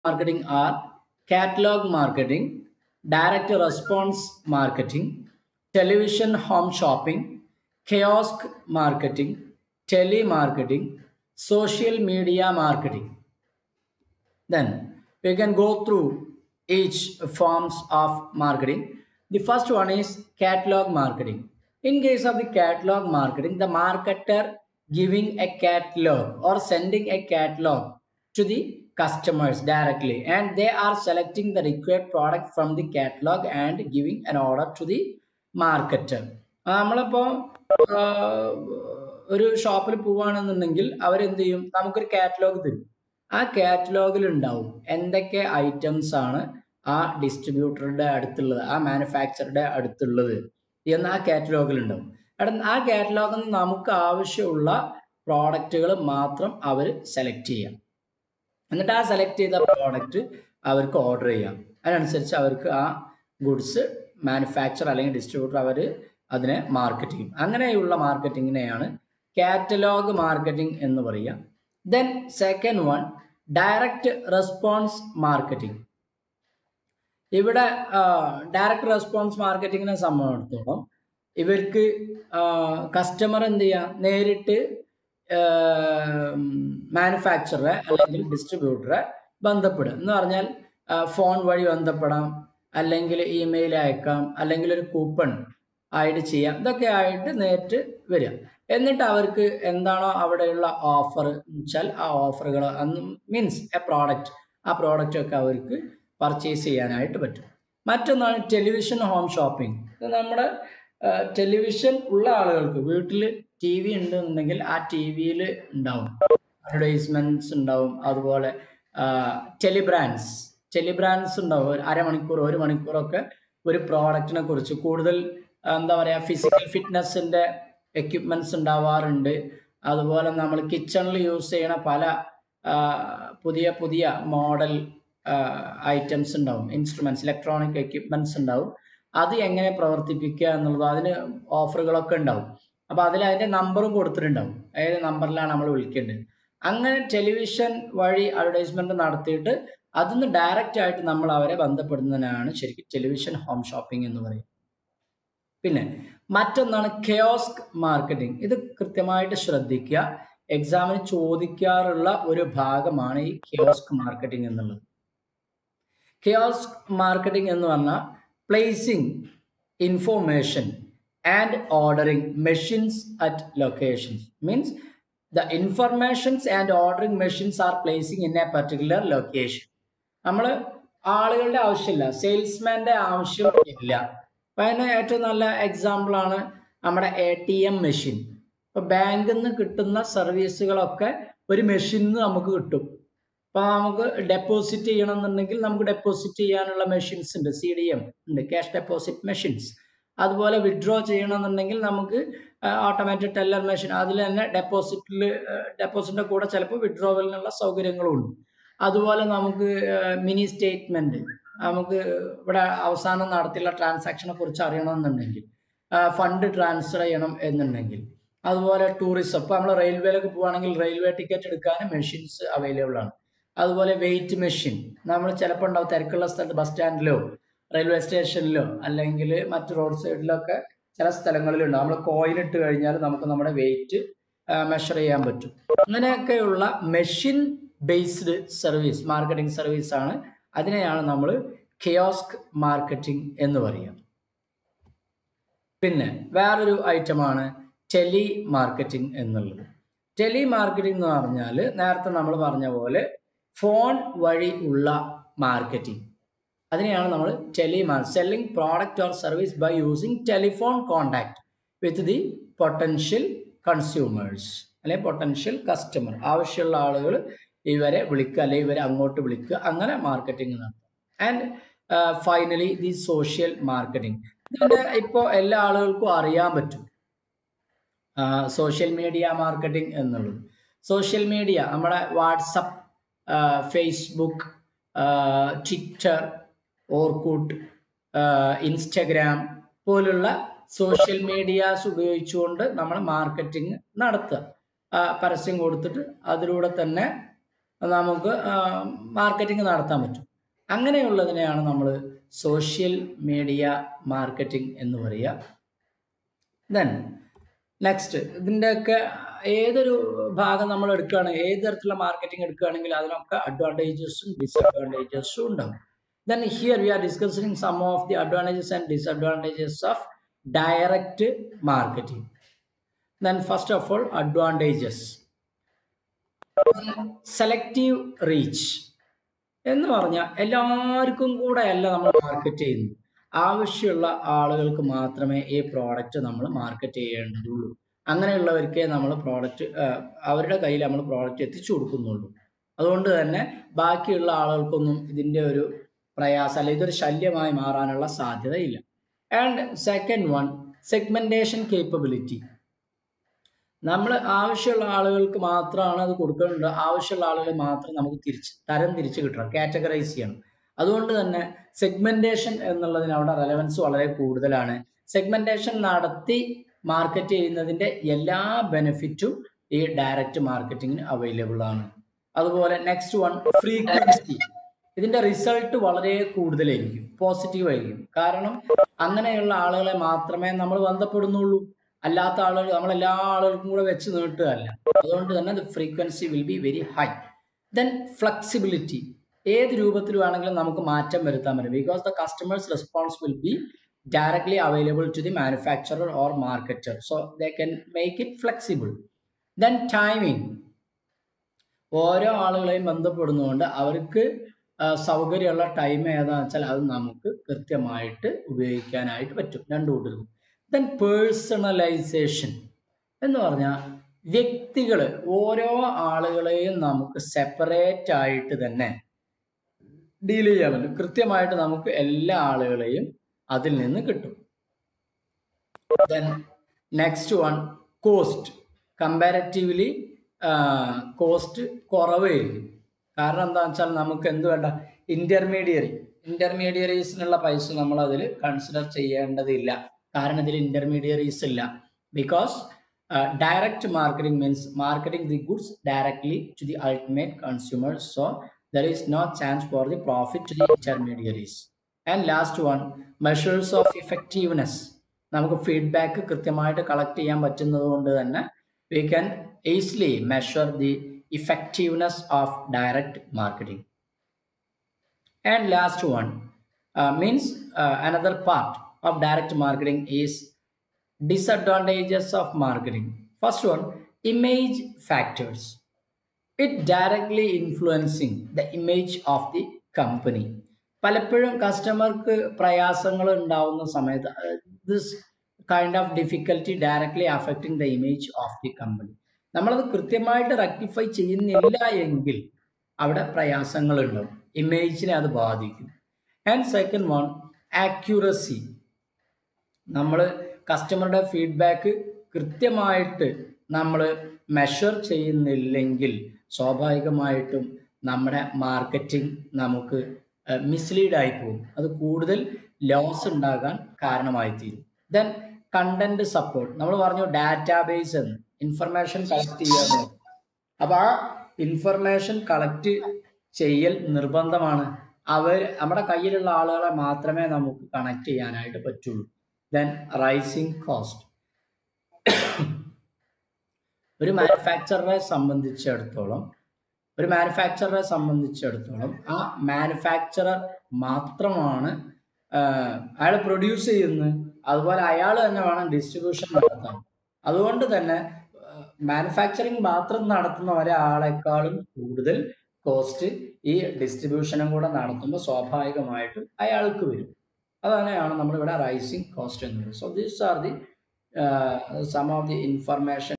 marketing are catalog marketing, direct response marketing, television home shopping, kiosk marketing, telemarketing, social media marketing. Then we can go through each forms of marketing. The first one is catalog marketing. In case of the catalog marketing, the marketer giving a catalog or sending a catalog to the customers directly and they are selecting the required product from the catalog and giving an order to the marketer. നമ്മളിപ്പോൾ ഒരു ഷോപ്പിൽ പോവുകയാണെന്നുണ്ടെങ്കിൽ അവരെന്ത് ചെയ്യും നമുക്കൊരു catalogue തരും ആ കാറ്റലോഗിൽ ഉണ്ടാവും എന്തൊക്കെ ഐറ്റംസ് ആണ് ആ ഡിസ്ട്രിബ്യൂട്ടറുടെ അടുത്തുള്ളത് ആ മാനുഫാക്ചറുടെ അടുത്തുള്ളത് എന്ന് ആ കാറ്റലോഗിൽ ഉണ്ടാവും എടാ ആ കാറ്റലോഗിൽ നിന്ന് നമുക്ക് ആവശ്യമുള്ള പ്രോഡക്റ്റുകൾ മാത്രം അവർ സെലക്ട് ചെയ്യാം എന്നിട്ട് ആ സെലക്ട് ചെയ്ത പ്രോഡക്റ്റ് അവർക്ക് ഓർഡർ ചെയ്യാം അതിനനുസരിച്ച് അവർക്ക് ആ ഗുഡ്സ് മാനുഫാക്ചർ അല്ലെങ്കിൽ ഡിസ്ട്രിബ്യൂട്ടർ അവർ അതിനെ മാർക്കറ്റ് ചെയ്യും അങ്ങനെയുള്ള മാർക്കറ്റിങ്ങിനെയാണ് കാറ്റലോഗ് മാർക്കറ്റിംഗ് എന്ന് പറയുക then second one direct response marketing ഇവിടെ ഡയറക്റ്റ് റെസ്പോൺസ് മാർക്കറ്റിങ്ങിനെ സംബന്ധിച്ചിടത്തോളം ഇവർക്ക് കസ്റ്റമർ എന്ത് ചെയ്യുക നേരിട്ട് മാനുഫാക്ചറെ അല്ലെങ്കിൽ ഡിസ്ട്രിബ്യൂട്ടറെ ബന്ധപ്പെടുക എന്ന് പറഞ്ഞാൽ ഫോൺ വഴി ബന്ധപ്പെടാം അല്ലെങ്കിൽ ഇമെയിൽ അയക്കാം അല്ലെങ്കിൽ ഒരു കൂപ്പൺ ആയിട്ട് ചെയ്യാം ഇതൊക്കെ ആയിട്ട് നേരിട്ട് വരിക എന്നിട്ട് അവർക്ക് എന്താണോ അവിടെയുള്ള ഓഫർ വെച്ചാൽ ആ ഓഫറുകൾ മീൻസ് എ പ്രോഡക്റ്റ് ആ പ്രോഡക്റ്റ് ഒക്കെ അവർക്ക് പർച്ചേസ് ചെയ്യാനായിട്ട് പറ്റും മറ്റൊന്നാണ് ടെലിവിഷൻ ഹോം ഷോപ്പിംഗ് ഇത് നമ്മുടെ ടെലിവിഷൻ ഉള്ള ആളുകൾക്ക് വീട്ടിൽ ടി വി ഉണ്ടെന്നുണ്ടെങ്കിൽ ആ ടി വിയിൽ ഉണ്ടാവും അഡ്വർടൈസ്മെന്റ്സ് ഉണ്ടാവും അതുപോലെ ടെലിബ്രാൻഡ്സ് ടെലിബ്രാൻഡ്സ് ഉണ്ടാവും ഒരു അരമണിക്കൂർ ഒരു മണിക്കൂറൊക്കെ ഒരു പ്രോഡക്റ്റിനെ കുറിച്ച് കൂടുതൽ എന്താ പറയുക ഫിസിക്കൽ ഫിറ്റ്നസിൻ്റെ എക്യുപ്മെൻറ്റ്സ് ഉണ്ടാവാറുണ്ട് അതുപോലെ നമ്മൾ കിച്ചണിൽ യൂസ് ചെയ്യണ പല പുതിയ പുതിയ മോഡൽ ഐറ്റംസ് ഉണ്ടാവും ഇൻസ്ട്രുമെന്റ്സ് ഇലക്ട്രോണിക് എക്യുപ്മെന്റ്സ് ഉണ്ടാവും അത് എങ്ങനെ പ്രവർത്തിപ്പിക്കുക എന്നുള്ളത് അതിന് ഓഫറുകളൊക്കെ ഉണ്ടാവും അപ്പോൾ അതിൽ അതിൻ്റെ നമ്പറും കൊടുത്തിട്ടുണ്ടാവും ഏത് നമ്പറിലാണ് നമ്മൾ വിളിക്കേണ്ടത് അങ്ങനെ ടെലിവിഷൻ വഴി അഡ്വർടൈസ്മെന്റ് നടത്തിയിട്ട് അതിന്ന് ഡയറക്റ്റ് ആയിട്ട് നമ്മൾ അവരെ ബന്ധപ്പെടുന്നതിനാണ് ശരിക്കും ടെലിവിഷൻ ഹോം ഷോപ്പിംഗ് എന്ന് പറയും പിന്നെ മറ്റൊന്നാണ് കെയോസ്ക് മാർക്കറ്റിംഗ് ഇത് കൃത്യമായിട്ട് ശ്രദ്ധിക്കുക എക്സാമിന് ചോദിക്കാറുള്ള ഒരു ഭാഗമാണ് ഈ കെയോസ്ക് മാർക്കറ്റിംഗ് എന്നുള്ളത് കെയോസ്ക് മാർക്കറ്റിംഗ് എന്ന് പറഞ്ഞാൽ placing information and ordering machines at locations means the informations and ordering machines are placing in a particular location നമ്മൾ ആളുകളുടെ ആവശ്യമില്ല സെയിൽസ്മാൻ്റെ ആവശ്യം ഇല്ല അപ്പം അതിന് ഏറ്റവും നല്ല എക്സാമ്പിളാണ് നമ്മുടെ എ ടി എം മെഷീൻ ഇപ്പോൾ ബാങ്കിൽ നിന്ന് കിട്ടുന്ന സർവീസുകളൊക്കെ ഒരു മെഷീനിൽ നിന്ന് നമുക്ക് കിട്ടും അപ്പോൾ നമുക്ക് ഡെപ്പോസിറ്റ് ചെയ്യണമെന്നുണ്ടെങ്കിൽ നമുക്ക് ഡെപ്പോസിറ്റ് ചെയ്യാനുള്ള മെഷീൻസ് ഉണ്ട് സി ഡി എം ഉണ്ട് ക്യാഷ് ഡെപ്പോസിറ്റ് മെഷീൻസ് അതുപോലെ വിഡ്രോ ചെയ്യണമെന്നുണ്ടെങ്കിൽ നമുക്ക് ഓട്ടോമാറ്റിക് ടെല്ലർ മെഷീൻ അതിൽ തന്നെ ഡെപ്പോസിറ്റിൽ ഡെപ്പോസിറ്റിൻ്റെ കൂടെ ചിലപ്പോൾ വിഡ്രോവലിനുള്ള സൗകര്യങ്ങളും ഉണ്ട് അതുപോലെ നമുക്ക് മിനി സ്റ്റേറ്റ്മെൻറ്റ് നമുക്ക് ഇവിടെ അവസാനം നടത്തിയുള്ള ട്രാൻസാക്ഷനെ കുറിച്ച് അറിയണമെന്നുണ്ടെങ്കിൽ ഫണ്ട് ട്രാൻസ്ഫർ ചെയ്യണം എന്നുണ്ടെങ്കിൽ അതുപോലെ ടൂറിസം ഇപ്പോൾ നമ്മൾ റെയിൽവേയിലൊക്കെ പോവുകയാണെങ്കിൽ റെയിൽവേ ടിക്കറ്റ് എടുക്കാനും മെഷീൻസ് അവൈലബിൾ ആണ് അതുപോലെ വെയിറ്റ് മെഷീൻ നമ്മൾ ചിലപ്പോൾ ഉണ്ടാവും തിരക്കുള്ള സ്ഥലത്ത് ബസ് സ്റ്റാൻഡിലോ റെയിൽവേ സ്റ്റേഷനിലോ അല്ലെങ്കിൽ മറ്റ് റോഡ് സൈഡിലൊക്കെ ചില സ്ഥലങ്ങളിലുണ്ട് നമ്മൾ കോയിൻ ഇട്ട് കഴിഞ്ഞാൽ നമുക്ക് നമ്മുടെ വെയിറ്റ് മെഷർ ചെയ്യാൻ പറ്റും അങ്ങനെയൊക്കെയുള്ള machine based service marketing service ആണ് അതിനെയാണ് നമ്മൾ കെയോസ്ക് മാർക്കറ്റിംഗ് എന്ന് പറയുക പിന്നെ വേറൊരു ഐറ്റമാണ് ടെലി മാർക്കറ്റിംഗ് എന്നുള്ളത് ടെലി മാർക്കറ്റിംഗ് എന്ന് പറഞ്ഞാൽ നേരത്തെ നമ്മൾ പറഞ്ഞ പോലെ ഫോൺ വഴി ഉള്ള മാർക്കറ്റിംഗ് അതിനെയാണ് നമ്മൾ ടെലിമാർ selling product or service by using telephone contact with the potential consumers അല്ലെങ്കിൽ പൊട്ടൻഷ്യൽ കസ്റ്റമർ ആവശ്യമുള്ള ആളുകൾ ഇവരെ വിളിക്കുക അല്ലെങ്കിൽ ഇവരെ അങ്ങോട്ട് വിളിക്കുക അങ്ങനെ മാർക്കറ്റിംഗ് നടത്തുക and finally the social marketing ഇതിൻ്റെ ഇപ്പോൾ എല്ലാ ആളുകൾക്കും അറിയാൻ പറ്റും സോഷ്യൽ മീഡിയ മാർക്കറ്റിംഗ് എന്നുള്ളത് സോഷ്യൽ മീഡിയ നമ്മുടെ WhatsApp Facebook Twitter Orkut Instagram പോലുള്ള സോഷ്യൽ മീഡിയാസ് ഉപയോഗിച്ചുകൊണ്ട് നമ്മൾ മാർക്കറ്റിംഗ് നടത്തുക പരസ്യം കൊടുത്തിട്ട് അതിലൂടെ തന്നെ നമുക്ക് മാർക്കറ്റിംഗ് നടത്താൻ പറ്റും അങ്ങനെയുള്ളതിനെയാണ് നമ്മൾ സോഷ്യൽ മീഡിയ മാർക്കറ്റിംഗ് എന്ന് പറയുക ദെൻ നെക്സ്റ്റ് ഇതിൻ്റെയൊക്കെ ഏതൊരു ഭാഗം നമ്മൾ എടുക്കുകയാണ് ഏത് തരത്തിലുള്ള മാർക്കറ്റിംഗ് എടുക്കുകയാണെങ്കിൽ അതിനൊക്കെ അഡ്വാൻറ്റേജസും ഡിസഡ്വാൻറ്റേജസും ഉണ്ടാവും then here we are discussing some of the advantages and disadvantages of direct marketing then first of all advantages selective reach എന്ന് പറഞ്ഞാൽ എല്ലാവർക്കും കൂടെ അല്ല നമ്മൾ മാർക്കറ്റ് ചെയ്യുന്നത് ആവശ്യമുള്ള ആളുകൾക്ക് മാത്രമേ ഈ പ്രോഡക്റ്റ് നമ്മൾ മാർക്കറ്റ് ചെയ്യേണ്ടതുള്ളൂ അങ്ങനെയുള്ളവർക്കേ നമ്മൾ പ്രോഡക്റ്റ് അവരുടെ കയ്യിൽ നമ്മൾ പ്രോഡക്റ്റ് എത്തിച്ചു കൊടുക്കുന്നുള്ളൂ അതുകൊണ്ട് തന്നെ ബാക്കിയുള്ള ആളുകൾക്കൊന്നും ഇതിൻ്റെ ഒരു പ്രയാസം അല്ല ഇതൊരു ശല്യമായി മാറാനുള്ള സാധ്യതയില്ല and second one segmentation capability നമ്മൾ ആവശ്യമുള്ള ആളുകൾക്ക് മാത്രമാണ് അത് കൊടുക്കേണ്ടത് ആവശ്യമുള്ള ആളുകൾ മാത്രം നമുക്ക് തിരിച്ച് തരം തിരിച്ച് കിട്ടണം കാറ്റഗറൈസ് ചെയ്യണം അതുകൊണ്ട് തന്നെ സെഗ്മെന്റേഷൻ എന്നുള്ളതിന് അവിടെ റെലവൻസ് വളരെ കൂടുതലാണ് സെഗ്മെന്റേഷൻ നടത്തി മാർക്കറ്റ് ചെയ്യുന്നതിന്റെ എല്ലാ ബെനിഫിറ്റും ഈ ഡയറക്റ്റ് മാർക്കറ്റിങ്ങിന് അവൈലബിൾ ആണ് അതുപോലെ നെക്സ്റ്റ് വൺ ഫ്രീക്വൻസി ഇതിന്റെ റിസൾട്ട് വളരെ കൂടുതലായിരിക്കും പോസിറ്റീവ് ആയിരിക്കും കാരണം അങ്ങനെയുള്ള ആളുകളെ മാത്രമേ നമ്മൾ ബന്ധപ്പെടുന്നുള്ളൂ അല്ലാത്ത ആളുകൾ നമ്മൾ എല്ലാ ആളുകൾക്കും കൂടെ വെച്ച് നീട്ടുകയല്ല അതുകൊണ്ട് തന്നെ frequency will be very high then flexibility ഏത് രൂപത്തിൽ വേണമെങ്കിലും നമുക്ക് മാറ്റം വരുത്താൻ പറ്റും because the customers response will be directly available to the manufacturer or marketer so they can make it flexible then timing ഓരോ ആളുകളെയും ബന്ധപ്പെടുന്നതുകൊണ്ട് അവർക്ക് സൗകര്യമുള്ള ടൈം ഏതാണെന്ന് വെച്ചാൽ അത് നമുക്ക് കൃത്യമായിട്ട് ഉപയോഗിക്കാനായിട്ട് പറ്റും രണ്ടു കൂട്ടർക്കും ദെൻ പേഴ്സണലൈസേഷൻ എന്ന് പറഞ്ഞാൽ വ്യക്തികൾ ഓരോ ആളുകളെയും നമുക്ക് സെപ്പറേറ്റ് ആയിട്ട് തന്നെ ഡീൽ ചെയ്യാൻ പറ്റും കൃത്യമായിട്ട് നമുക്ക് എല്ലാ ആളുകളെയും അതിൽ നിന്ന് കിട്ടും then next one cost comparatively cost കുറവായിരിക്കും കാരണം എന്താണെന്ന് വെച്ചാൽ നമുക്ക് എന്ത് വേണ്ട ഇന്റർമീഡിയറി ഇന്റർമീഡിയറീസിനുള്ള പൈസ നമ്മൾ അതിൽ കൺസിഡർ ചെയ്യേണ്ടതില്ല കാരണം ഇതിൽ ഇന്റർമീഡിയറീസ് ഇല്ല because direct marketing means marketing the goods directly to the ultimate consumer so there is no chance for the profit to the intermediaries and last one measures of effectiveness നമുക്ക് feedback കൃത്യമായിട്ട് collect ചെയ്യാൻ പറ്റുന്നത് കൊണ്ട് തന്നെ we can easily measure the effectiveness of direct marketing and last one uh, means uh, another part of direct marketing is disadvantages of marketing first one image factors it directly influencing the image of the company പലപ്പോഴും കസ്റ്റമർക്ക് പ്രയാസങ്ങൾ ഉണ്ടാവുന്ന സമയത്ത് this kind of difficulty directly affecting the image of the company നമ്മളത് കൃത്യമായിട്ട് rectify ചെയ്യുന്നില്ല എങ്കിൽ അവിടെ പ്രയാസങ്ങൾ ഉണ്ടാവും ഇമേജിനെ അത് ബാധിക്കും ആൻഡ് സെക്കൻഡ് വൺ ആക്യുറസി നമ്മൾ കസ്റ്റമറുടെ ഫീഡ്ബാക്ക് കൃത്യമായിട്ട് നമ്മൾ മെഷർ ചെയ്യുന്നില്ലെങ്കിൽ സ്വാഭാവികമായിട്ടും നമ്മുടെ മാർക്കറ്റിംഗ് നമുക്ക് മിസ്ലീഡ് ആയി പോകും അത് കൂടുതൽ ലോസ് ഉണ്ടാകാൻ കാരണമായി തീരും ദെൻ കണ്ടന്റ് സപ്പോർട്ട് നമ്മൾ പറഞ്ഞു ഡാറ്റാബേസ് എന്ന് ഇൻഫർമേഷൻ കളക്ട് ചെയ്യാന്ന് അപ്പൊ ആ ഇൻഫർമേഷൻ കളക്ട് ചെയ്യൽ നിർബന്ധമാണ് അവർ നമ്മുടെ കയ്യിലുള്ള ആളുകളെ മാത്രമേ നമുക്ക് കണക്ട് ചെയ്യാനായിട്ട് പറ്റുള്ളൂ ദെൻ റൈസിങ് കോസ്റ്റ് ഒരു മാനുഫാക്ചററെ സംബന്ധിച്ചിടത്തോളം ഒരു മാനുഫാക്ചററെ സംബന്ധിച്ചിടത്തോളം ആ മാനുഫാക്ചറർ മാത്രമാണ് അയാൾ പ്രൊഡ്യൂസ് ചെയ്യുന്നത് അതുപോലെ അയാൾ തന്നെ വേണം ഡിസ്ട്രിബ്യൂഷൻ നടത്താൻ അതുകൊണ്ട് തന്നെ മാനുഫാക്ചറിങ് മാത്രം നടത്തുന്ന ഒരാളെക്കാളും കൂടുതൽ കോസ്റ്റ് ഈ ഡിസ്ട്രിബ്യൂഷനും കൂടെ നടത്തുമ്പോൾ സ്വാഭാവികമായിട്ടും അയാൾക്ക് വരും അതന്നെയാണ് നമ്മളിവിടെ റൈസിങ് കോസ്റ്റ് എന്ന് പറയുന്നത് so these are the some of the information